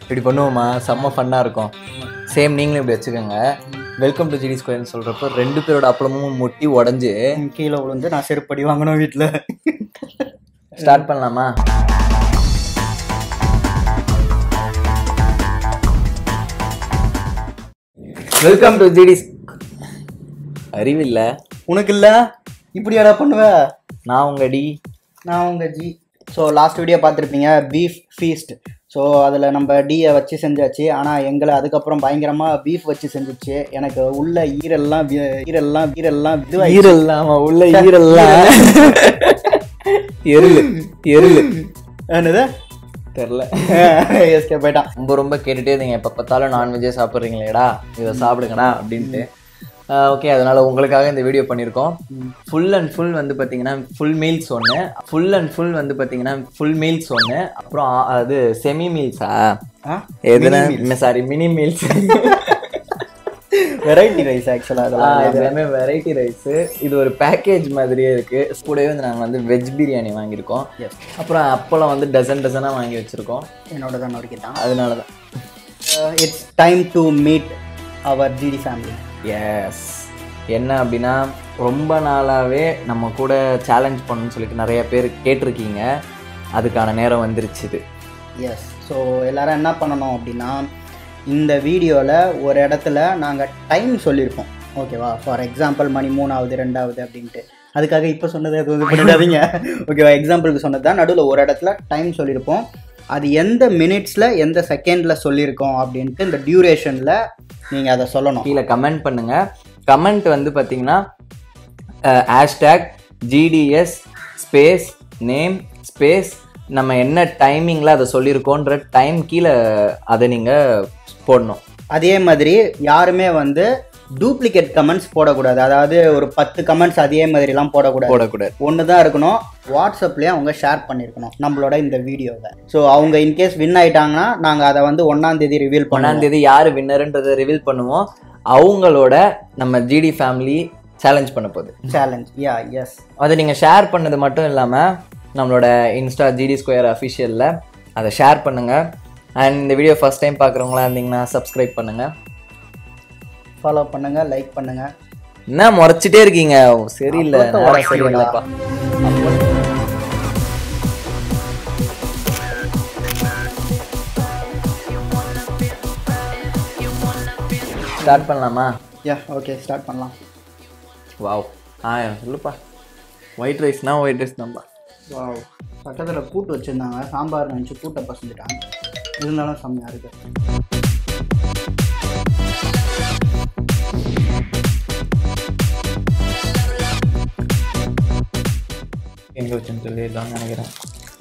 இப்படி பண்ணுவோமா செம்ம ஃபன்னாக இருக்கும் சேம் நீங்களும் இப்படி வச்சுக்கோங்க வெல்கம் டு ஜிடி ஸ்கொயர்னு சொல்கிறப்போ ரெண்டு பேரோட அப்பளமும் முட்டி உடஞ்சி கீழே விழுந்து நான் செருப்படி வாங்கணும் வீட்டில் ஸ்டார்ட் பண்ணலாமா வெல்கம் டு ஜிடி அறிவில்லை உனக்கு இல்லை இப்படியாடா பண்ணுவ நான் உங்க டி நான் உங்கள் ஜி ஸோ லாஸ்ட் வீடியோ பார்த்துருப்பீங்க பீஃப் ஃபீஸ்ட் ஸோ அதில் நம்ம டீயை வச்சு செஞ்சாச்சு ஆனால் எங்களை அதுக்கப்புறம் பயங்கரமாக பீஃப் வச்சு செஞ்சுச்சு எனக்கு உள்ள ஈரெல்லாம் வி- ஈரெல்லாம் ஈரெல்லாம் இதுவாகி ஈரல்லாம் உள்ள ஈரல்லாம் எருளு எருளு என்னது தெரில எஸ்கே போயிட்டான் ரொம்ப ரொம்ப கேட்டுட்டே இருந்தீங்க எப்போ பார்த்தாலும் நான்வெஜ்ஜே சாப்பிட்றீங்களேடா இதை சாப்பிடுங்கடா அப்படின்ட்டு ஓகே அதனால உங்களுக்காக இந்த வீடியோ பண்ணியிருக்கோம் ஃபுல் அண்ட் ஃபுல் வந்து பார்த்தீங்கன்னா ஃபுல் மீல்ஸ் ஒன்று ஃபுல் அண்ட் ஃபுல் வந்து பார்த்தீங்கன்னா ஃபுல் மீல்ஸ் ஒன்று அப்புறம் ஆ- அது செமி மீல்ஸா ஆ எதுனா sorry mini meals variety rice ஆக்சுவலாக அதெல்லாம் இது எல்லாமே வெரைட்டி ரைஸு இது ஒரு பேக்கேஜ் மாதிரியே இருக்கு கூடவே வந்து நாங்கள் வந்து வெஜ் பிரியாணி வாங்கியிருக்கோம் Yes. அப்புறம் அப்பளம் வந்து டசன் டசனாக வாங்கி வச்சுருக்கோம் என்னோட தான் நொறுக்கிட்டான் அதனால தான் it's time to meet our GT family S என்ன அப்படின்னா ரொம்ப நாளாகவே நம்ம கூட சேலஞ்ச் பண்ணணும்னு சொல்லிட்டு நிறைய பேர் கேட்டிருக்கீங்க அதுக்கான நேரம் வந்துருச்சு இது எஸ் ஸோ எல்லாரும் என்ன பண்ணணும் அப்படின்னா இந்த வீடியோவில் ஒரு இடத்துல நாங்கள் டைம் சொல்லியிருப்போம் ஓகேவா ஃபார் எக்ஸாம்பிள் மணி மூணாவது ரெண்டாவது அப்படின்ட்டு அதுக்காக இப்போ சொன்னது எதுவும் இது பண்ணிடாதீங்க ஓகேவா எக்ஸாம்பிளுக்கு சொன்னது தான் நடுவில் ஒரு இடத்துல டைம் சொல்லியிருப்போம் அது எந்த மினிட்ஸில் எந்த செகண்டில் சொல்லியிருக்கோம் அப்படின்ட்டு இந்த டியூரேஷனில் நீங்கள் அதை சொல்லணும் கீழே கமெண்ட் பண்ணுங்க கமெண்ட் வந்து பார்த்தீங்கன்னா hashtag GTS space name space நம்ம என்ன டைமிங்கில் அதை சொல்லியிருக்கோன்ற டைம் கீழே அதை நீங்கள் போடணும் அதே மாதிரி யாருமே வந்து டூப்ளிகேட் கமெண்ட்ஸ் போடக்கூடாது அதாவது ஒரு பத்து கமெண்ட்ஸ் அதே மாதிரிலாம் போடக்கூடாது போடக்கூடாது ஒன்று தான் இருக்கணும் வாட்ஸ்அப்லேயே அவங்க ஷேர் பண்ணியிருக்கணும் நம்மளோட இந்த வீடியோவை ஸோ அவங்க இன்கேஸ் வின் ஆயிட்டாங்கன்னா நாங்கள் அதை வந்து ஒன்றாம் தேதி ரிவீல் ஒன்றாம் பண்ணாம் தேதி யார் வின்னருன்றதை ரிவீல் பண்ணுவோம் அவங்களோட நம்ம ஜிடி ஃபேமிலி சேலஞ்ச் பண்ண போகுது சேலஞ்ச் யா எஸ் அதை நீங்கள் ஷேர் பண்ணது மட்டும் இல்லாமல் நம்மளோட இன்ஸ்டா ஜிடி ஸ்கொயர் அஃபிஷியலில் அதை ஷேர் பண்ணுங்கள் அண்ட் இந்த வீடியோ ஃபஸ்ட் டைம் பார்க்குறவங்களா இருந்தீங்கன்னா சப்ஸ்கிரைப் பண்ணுங்கள் ஃபாலோ பண்ணுங்க லைக் பண்ணுங்க என்ன முறைச்சிட்டே இருக்கீங்க சரியில்லை அப்போ நேரம் தான் சரியில்லைப்பா ஸ்டார்ட் பண்ணலாமா யா ஓகே ஸ்டார்ட் பண்ணலாம் வாவ் ஆ சொல்லுப்பா ஒயிட் ரைஸ்னா ஒயிட் ரைஸ் தான்ப்பா வாவ் பக்கத்தில் கூட்டு வச்சுருந்தாங்க சாம்பார் நினச்சி கூட்டை பசந்துட்டாங்க இருந்தாலும் செம்மையாக இருக்குது எங்கே வச்சுன்னு சொல்லிடலாம்னு நினைக்கிறேன்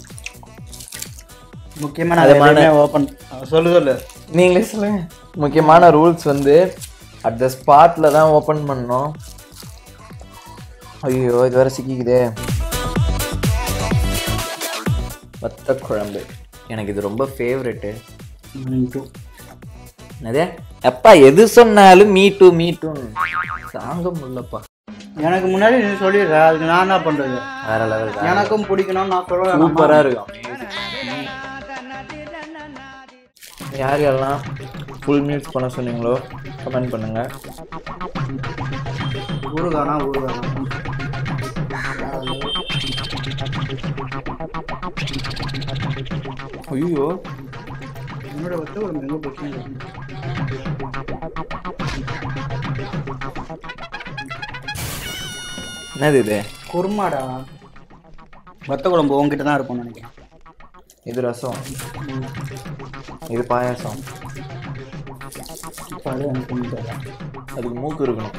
முக்கியமாக அதமான- நான் ஓப்பன் சொல்லு சொல்லு நீங்களே சொல்லுங்க முக்கியமான ரூல்ஸ் வந்து அட் த ஸ்பாட்டில் தான் ஓப்பன் பண்ணணும் ஐயோ இது வேற சிக்கிக்குதே வத்த குழம்பு எனக்கு இது ரொம்ப ஃபேவரெட்டு டூ என்னது அப்பா எது சொன்னாலும் மீ டூ மீ டூன்னு தாங்க முடியலப்பா எனக்கு முன்னாடி நீ சொல்லிடுற அதுக்கு நான் என்ன பண்ணுறது வேற லெவல் எனக்கும் பிடிக்கணும்னு நான் சொல்லுவேன் சூப்பராக இருக்கும் யார் யாரெல்லாம் ஃபுல் மினிட்ஸ் பண்ண சொன்னீங்களோ கமெண்ட் பண்ணுங்க ஊறுகானா ஊறுகானா ஐயோ என்னோட வத்த ஒரு மெங்க போச்சு என்னது இது குருமாடா வத்த குழம்பு உங்ககிட்ட தான் இருக்கும்னு நினைக்கிறேன் இது ரசம் இது பாயாசம் இப்போ அது எனக்கு ஒண்ணும் தெரியல. அதுக்கு மூக்கு இருக்கணும்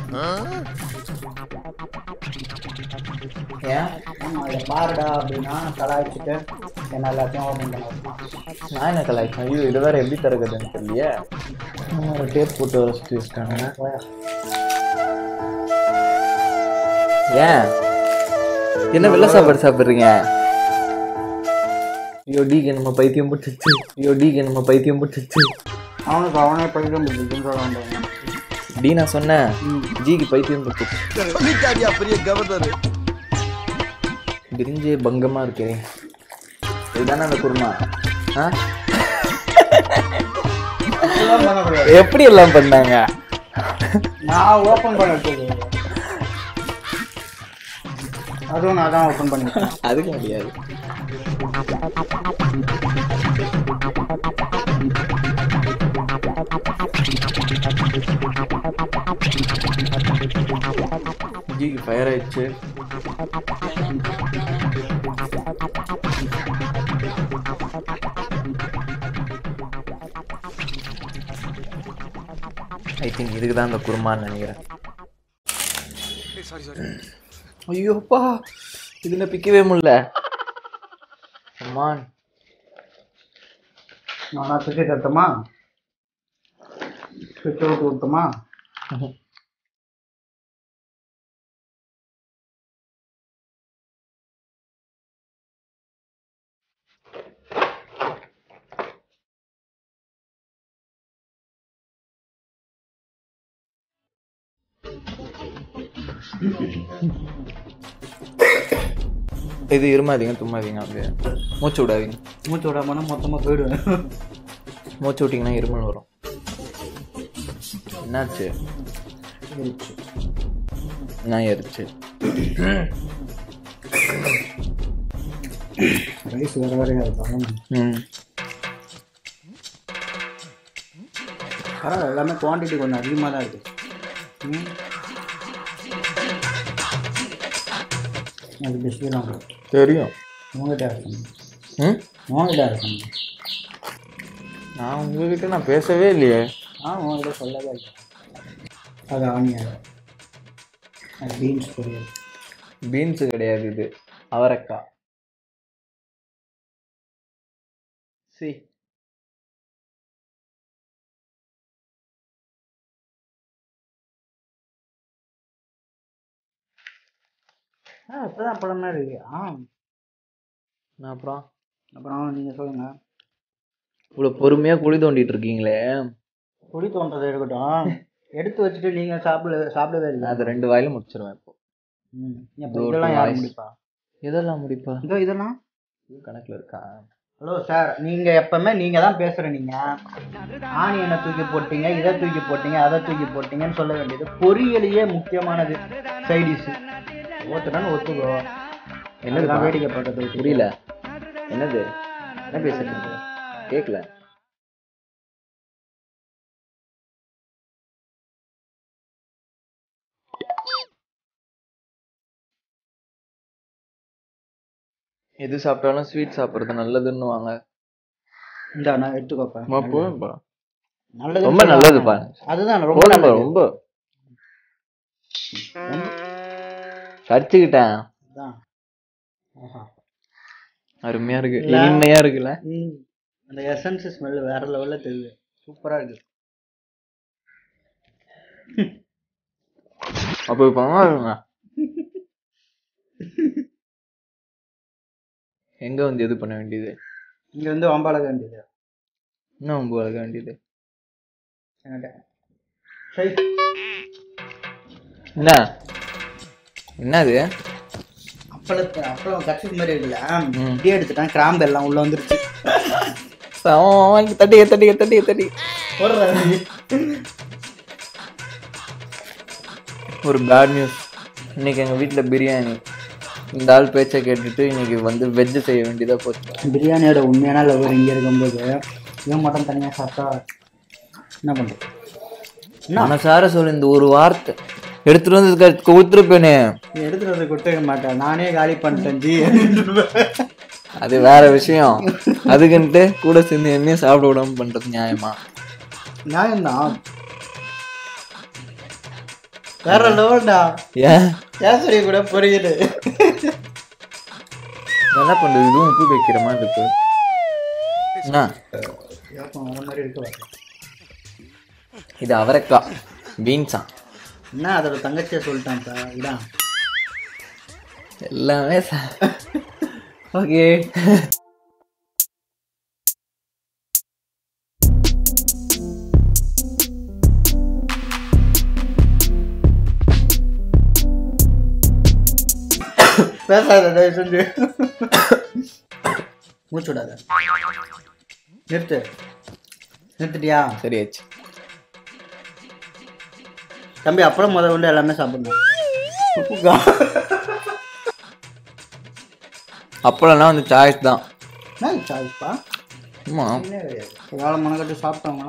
ஏன் ஆமா இதை பாருடா அப்படின்னா கலாய்ச்சிட்டு என்ன எல்லாத்தையும் ஓப்பன் பண்ண வைப்பான். நான் என்ன கலாய்ச்சேன் ஐயோ இது வேற எப்படி திறக்குதுன்னு தெரியலையே ஒரு டேப் போட்டு வர சுற்றி வச்சுட்டாங்க ஏன் என்ன வெள்ளை சாப்பாடு சாப்பிட்றீங்க ஐயோ டீக்கு நம்ம பைத்தியம் போட்டுச்சு ஐயோ டீக்கு நம்ம பைத்தியம் போட்டுச்சு அவனுக்கு அவனே படிக்க முடியுதுன்னு சொல்ல வந்தாங்க டி நான் சொன்னேன் ஜிக்கு பைத்தியம் போட்டுச்சு சொல்லிட்டாரியா பெரிய கவர்னர் பிரிஞ்சே பங்கமா இருக்கே இதுதானே அந்த குருமா ஆ அப்படிலாம் பண்ணக்கூடாது எப்படி எல்லாம் பண்ணாங்க நான் ஓப்பன் பண்ண அதுவும் நான் தான் ஓப்பன் பண்ணிட்டேன் அதுக்கு முடியாது ஜிக்கு ஃபயர் ஆயிடுச்சு ஐ திங்க் இதுக்கு தான் அந்த குருமான்னு நினைக்கிறேன் ஐயோப்பா இதுல பிக்கவே முடியல அம்மான் நானா சுற்றி தட்டுமா சுவிட்ச் அவுட் விட்டுமா இது இருமாதீங்க தும்மாதீங்க அப்படியே மூச்சு விடாதீங்க மூச்சு விடாமனா மொத்தமாக போயிடுவேன் மூச்சு விட்டிங்கன்னா இருமல் வரும் என்னாச்சு என்ன ஏறிச்சு ரைஸ் வேற வேறையாக இருக்கும் ம் பரவாயில்ல எல்லாமே குவான்டிட்டி கொஞ்சம் அதிகமாக தான் இருக்குது ம். அது பெஸ்ட்டு தான் தெரியும் உங்கள்கிட்ட இருக்கணும் ம் உங்கள்கிட்ட இருக்கணும் நான் உங்ககிட்ட நான் பேசவே இல்லையே ஆ உங்கள்கிட்ட சொல்லவே இல்லை அது ஆனியன் அது பீன்ஸ் பொரியல் பீன்ஸு கிடையாது இது அவரைக்காய் சி ஆ இப்போ தான் பழமாக இருக்கு ஆ நான் அப்புறம் அப்புறம் நீங்கள் சொல்லுங்கள் இவ்வளோ பொறுமையாக குழி தோண்டிட்டு இருக்கீங்களே குடி தோன்றதை இருக்கட்டும் எடுத்து வச்சுட்டு நீங்கள் சாப்பிட சாப்பிடவே இல்லை நான் அதை ரெண்டு வாயிலும் முடிச்சிருவேன் இப்போ ம் இப்போ இதோ இதெல்லாம் ஒரு யார் voice. முடிப்பா இதெல்லாம் முடிப்பா இதோ இதெல்லாம் இது கணக்கில் இருக்கா ஹலோ சார் நீங்கள் எப்பவுமே நீங்கள் தான் பேசுகிற நீங்கள் ஆனியனை தூக்கி போட்டீங்க இதை தூக்கி போட்டீங்க அதை தூக்கி போட்டீங்கன்னு சொல்ல வேண்டியது பொரியலையே முக்கியமானது சைடிஷ் ஒத்துட்டான்னு ஒத்துக்கோ என்னது என்னதுதான் வேடிக்கை பார்த்தது புரியல என்னது என்ன பேசுறீங்க கேட்கல எது சாப்பிட்டாலும் ஸ்வீட் சாப்பிட்றது நல்லதுன்னுவாங்க இந்த நான் எடுத்துக்கோப்பா போதும்பா. நல்லது ரொம்ப நல்லதுப்பா அதுதான் ரொம்ப போதும்பா, நல்லது ரொம்ப கடிச்சுக்கிட்டேன் அதான். ஆஹா. அருமையா இருக்கு இல்ல. இனிமையா இருக்குல்ல ம். அந்த எசன்ஸ் ஸ்மெல் வேற லெவல்ல தெரியுது சூப்பரா இருக்கு அப்போ இப்போ இருங்க எங்க வந்து இது பண்ண வேண்டியது இங்க வந்து வம்பாளக வேண்டியது என்ன ரொம்ப வளர்க்க வேண்டியது என்கிட்ட. சரி என்ன என்னது அப்பளத்து அப்பளம் கட்சி மாதிரி இருக்குல்ல ம். இப்படியே எடுத்துட்டேன் கிராம்பு எல்லாம் உள்ள வந்துருச்சு சம தட்டிக்க தட்டிக்க தட்டிக்க தட்டி ஒரு பேட் நியூஸ் இன்னைக்கு எங்க வீட்ல பிரியாணி இந்த ஆள் பேச்சை கேட்டுட்டு இன்னைக்கு வந்து வெஜ் செய்ய வேண்டியதா போச்சு பிரியாணியோட உண்மையான லவர் இங்க இருக்கும்போது இவன் மட்டும் தனியா சாப்பிட்டா என்ன பண்றது மனசார சொல்லு இந்த ஒரு வார்த்தை எடுத்துட்டு வந்து கொடுத்துருப்பேனே நீ எடுத்துட்டு வந்து கொடுத்துக்க மாட்டேன் நானே காலி பண்ணிட்டேன் ஜி அது வேற விஷயம் அதுக்குன்ட்டு கூட சேர்ந்து என்னையும் சாப்பிட விடாம பண்றது நியாயமா நியாயம்தான் வேற லெவல்டா ஏன் கேசரி கூட புரியுது என்ன பண்றது இதுவும் உப்பு வைக்கிற மாதிரி இருக்கு என்ன யோசனை வர மாதிரி இருக்கு பாரு. இது அவரைக்காய் பீன்ஸா என்ன அதோட தங்கச்சியை சொல்லிட்டான்ப்பா இதான் எல்லாமே ஓகே பேசாத தயவு செஞ்சு மூச்சு விடாத நிறுத்து நிறுத்திட்டியா சரியாச்சு தம்பி அப்புறம் முதல் கொண்டு எல்லாமே சாப்பிடணும் அப்பளம்னா வந்து சாய்ஸ் தான் என்ன சாய்ஸ்ப்பா ஆமாம் வேலை மனக்கட்டு சாப்பிட்டோங்க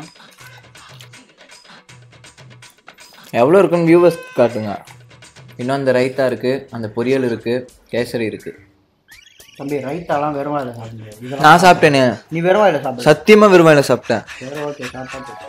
எவ்வளோ இருக்குன்னு வியூவர்ஸ் காட்டுங்க இன்னும் அந்த ரைத்தா இருக்குது அந்த பொரியல் இருக்குது கேசரி இருக்குது தம்பி ரைத்தாலாம் வெறும் வாயில சாப்பிட முடியாது இதெல்லாம் நான் சாப்பிட்டேனே நீ வெறும் வாயில சாப்பிடு சத்தியமாக விரும்பல சாப்பிட்டேன் சரி ஓகே சாப்பிட்டு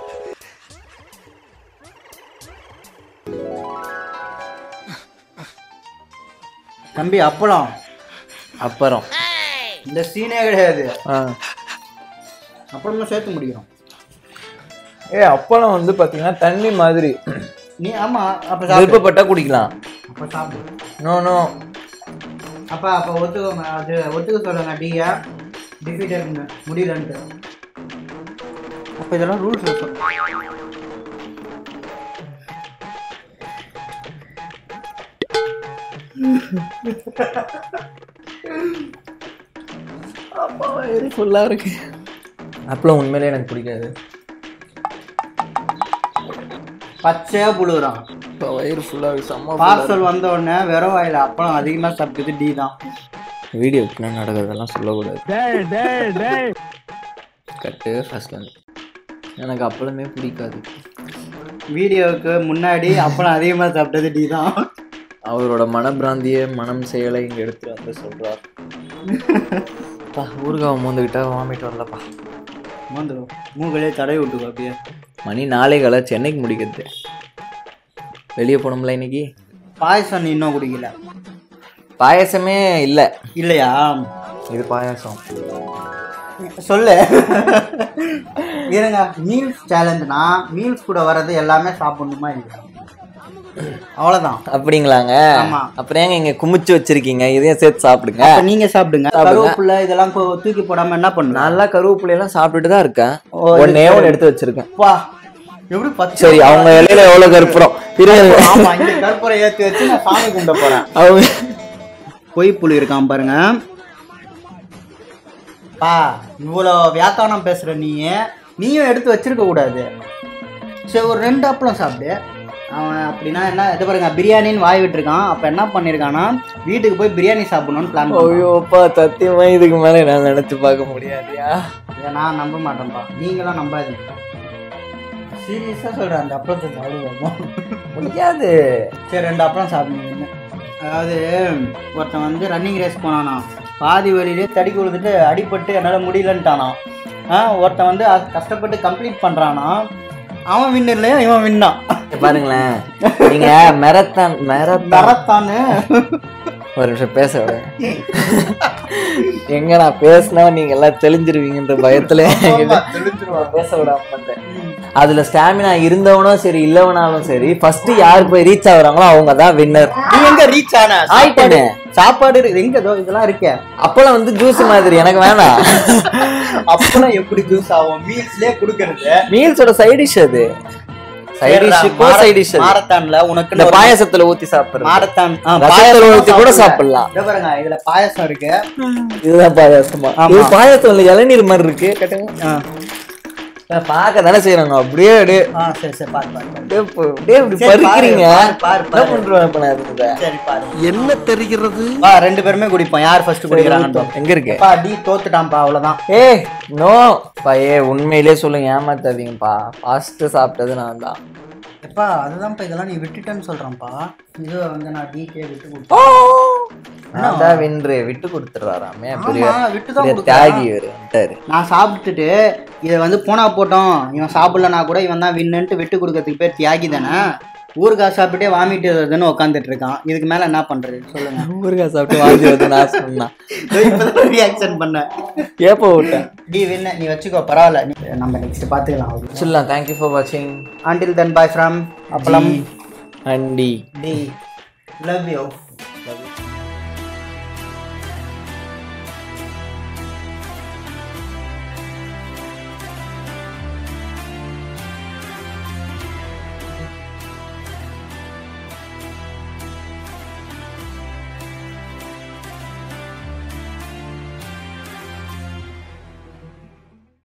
தம்பி அப்பளம் அப்புறம் இந்த சீனே கிடையாது ஆ அப்புறமா சேர்த்து முடியும் ஏ அப்பளம் வந்து பார்த்தீங்கன்னா தண்ணி மாதிரி நீ ஆமா அப்ப சாப்பிடு விருப்பப்பட்டா குடிக்கலாம் அப்ப சாப்பிடு நோ நோ அப்பா அப்ப ஒத்துக்கோங்க அது ஒத்துக்க சொல்லுங்க டீயா டிஃபீட் இருக்குங்க முடியலன்ட்டு அப்ப இதெல்லாம் ரூல்ஸ் இருக்கும் அப்பா வயிறு ஃபுல்லாக இருக்கு அப்பளம் உண்மையிலே எனக்கு பிடிக்காது பச்சையா புழுகுறான் இப்போ வயிறு ஃபுல்லாக செம்ம பார்சல் வந்த உடனே வெறும் வாயில அப்பளம் அதிகமா சாப்பிட்டது டீ தான் வீடியோ பின்னாடி நடக்கிறதெல்லாம் சொல்லக்கூடாது கட்டு ஃபர்ஸ்ட்ல இருந்து எனக்கு அப்பளமே பிடிக்காது வீடியோவுக்கு முன்னாடி அப்பளம் அதிகமா சாப்பிட்டது டீ தான் அவரோட மனப்பிராந்திய மனம் செயலை இங்கே எடுத்து வந்து சொல்கிறார் பா ஊறுகாவை மூந்துக்கிட்டா வாமிட் வரலப்பா வந்துடும் மூங்களே தடவி விட்டுக்கோ அப்படியே மணி நாளை கால சென்னைக்கு முடிக்கிறது வெளியே போகணும்ல இன்னைக்கு பாயசம் நீ இன்னும் குடிக்கல பாயசமே இல்லை இல்லையா இது பாயாசம் சொல்லு இருங்க மீல்ஸ் சேலஞ்சுனா மீல்ஸ் கூட வர்றது எல்லாமே சாப்பிடணுமா இல்லையா அவ்வளோதான் அப்படிங்களாங்க ஆமா. அப்புறம் ஏங்க இங்க குமிச்சு வச்சிருக்கீங்க இதையும் சேர்த்து சாப்பிடுங்க அப்ப நீங்க சாப்பிடுங்க கருவேப்பிலை இதெல்லாம் கொ- தூக்கி போடாம என்ன பண்ணணும் நல்லா கருவேப்பிலை எல்லாம் சாப்பிட்டுட்டு தான் இருக்கேன் ஓ, இது ஒன்னே ஒன்று எடுத்து வச்சிருக்கேன் அப்பா எப்படி பச்சை சரி அவங்க இலையில எவ்வளவு கருப்புறோம் இருங்க ஆமா இங்க கற்பூரம் ஏத்தி வச்சு நான் சாமி கும்பிட போறேன் அவங்க பொய் புளி இருக்கான் பாருங்க பா இவ்வளோ வியாக்கானம் பேசுற நீ நீயும் எடுத்து வச்சிருக்க கூடாது சரி ஒரு ரெண்டு அப்பளம் சாப்பிடு அவன் அப்படின்னா என்ன இது பாருங்க பிரியாணின்னு வாய் விட்டுருக்கான் அப்போ என்ன பண்ணியிருக்கான்னா வீட்டுக்கு போய் பிரியாணி சாப்பிடணும்னு பிளான் பண்ணி ஐயோப்பா சத்தியமா இதுக்கு மேல நான் நினைச்சு பார்க்க முடியாதுயா இதை நான் நம்ப மாட்டேன்ப்பா நீங்களாம் நம்பாதீங்க சீரியஸாக சொல்கிறேன் அந்த அப்பளத்தை சாப்பிடுவோம் முடியாது சரி ரெண்டு அப்பளம் சாப்பிடுங்க அதாவது ஒருத்தன் வந்து ரன்னிங் ரேஸ் போனானா பாதி வழியிலே தடிக்கு விழுந்துட்டு அடிபட்டு என்னால் முடியலன்ட்டானா ஆ ஒருத்தன் வந்து அது கஷ்டப்பட்டு கம்ப்ளீட் பண்ணுறானா அவன் வின் இல்லையா இவன் வின்னான் இங்க பாருங்களேன் நீங்க மெரத்தான் மெரத்தான் மரத்தானு ஒரு நிமிஷம் பேச விட எங்க நான் பேசினா நீங்க எல்லாம் தெளிஞ்சிருவீங்கன்ற பயத்துல என்கிட்ட பேச விடாம பண்றேன் அதுல ஸ்டாமினா இருந்தவனும் சரி இல்லவனாலும் சரி ஃபர்ஸ்ட் யார் போய் ரீச் ஆகுறாங்களோ அவங்க தான் வின்னர் நீ எங்க ரீச் ஆன ஆயிட்டேனே. சாப்பாடு இருக்கு. எங்க இதோ இதெல்லாம் இருக்கே அப்பெல்லாம் வந்து ஜூஸ் மாதிரி எனக்கு வேணாம் அப்பெல்லாம் எப்படி ஜூஸ் ஆகும் மீல்ஸ்லயே குடுக்கறது மீல்ஸோட சைட் டிஷ் அது சைட் டிஷ்ஷுக்கோ சைட் டிஷ் அது மாரத்தான்ல உனக்கு இந்த பாயாசத்துல ஊத்தி சாப்பிடுறது மாரத்தான் ஆ, ரசத்துல பாயாசம் ஊத்தி கூட சாப்பிடலாம். சாப்பிடலாம் இதோ பாருங்க இதுல பாயாசம் இருக்கு இதுதான் பாயாசமா ஆமா. இது பாயாசம் இல்ல இளநீர் மாதிரி இருக்கு கேட்டுங்க ஆ. பார்க்க தானே செய்யறாங்க அப்படியே அப்படியே ஆ சரி சரி பாரு பாரு பாரு. அப்படியே ப- அப்படியே இப்படி சரி, பாரு, பறிக்கிறீங்க பாரு, பாரு, என்ன பாரு. பண்றோம் இப்ப நான் இதுல? சரி பாரு என்ன தெரிகிறது வா ரெண்டு பேருமே குடிப்போம் யார் ஃபர்ஸ்ட் குடிக்கிறாங்க எங்க இருக்கு பா டி தோத்துட்டான்ப்பா அவ்வளவுதான் ஏய் நோ பா ஏ உண்மையிலேயே சொல்லுங்க ஏமாத்தாதீங்கப்பா ஃபர்ஸ்ட் சாப்பிட்டது நான் தான் எப்பா அதுதான்ப்பா இதெல்லாம் நீ விட்டுட்டேன்னு சொல்றேன்ப்பா இது வந்து நான் டிகே விட்டு கொடுத்தேன் நான் தான் வின்று விட்டு கொடுத்துறாராமே பெரிய ஆமா விட்டு தான் பெரிய கொடுத்தேன் தியாகி இவரு வந்துட்டாரு நான் சாப்பிட்டுட்டு இதை வந்து போனா போட்டோம் இவன் சாப்பிடலனா கூட இவன் தான் வின்னுன்ட்டு விட்டு கொடுக்கறதுக்கு பேர் தியாகி தானே ஊறுகாய் சாப்பிட்டே வாமிட்டு வருதுன்னு உட்காந்துட்டு இருக்கான் இதுக்கு மேல என்ன பண்றது சொல்லுங்க ஊறுகாய் சாப்பிட்டு வாந்தி வந்து நான் சொன்னான் ரியாக்ஷன் பண்ணேன் ஏப்போ விட்டேன் டி வின்ன நீ வச்சுக்கோ பரவாயில்ல நீ- நம்ம நெக்ஸ்ட் பாத்துக்கலாம் சொல்லலாம் தேங்க்யூ ஃபார் வாட்சிங் until then bye from Appalam aunty T love you love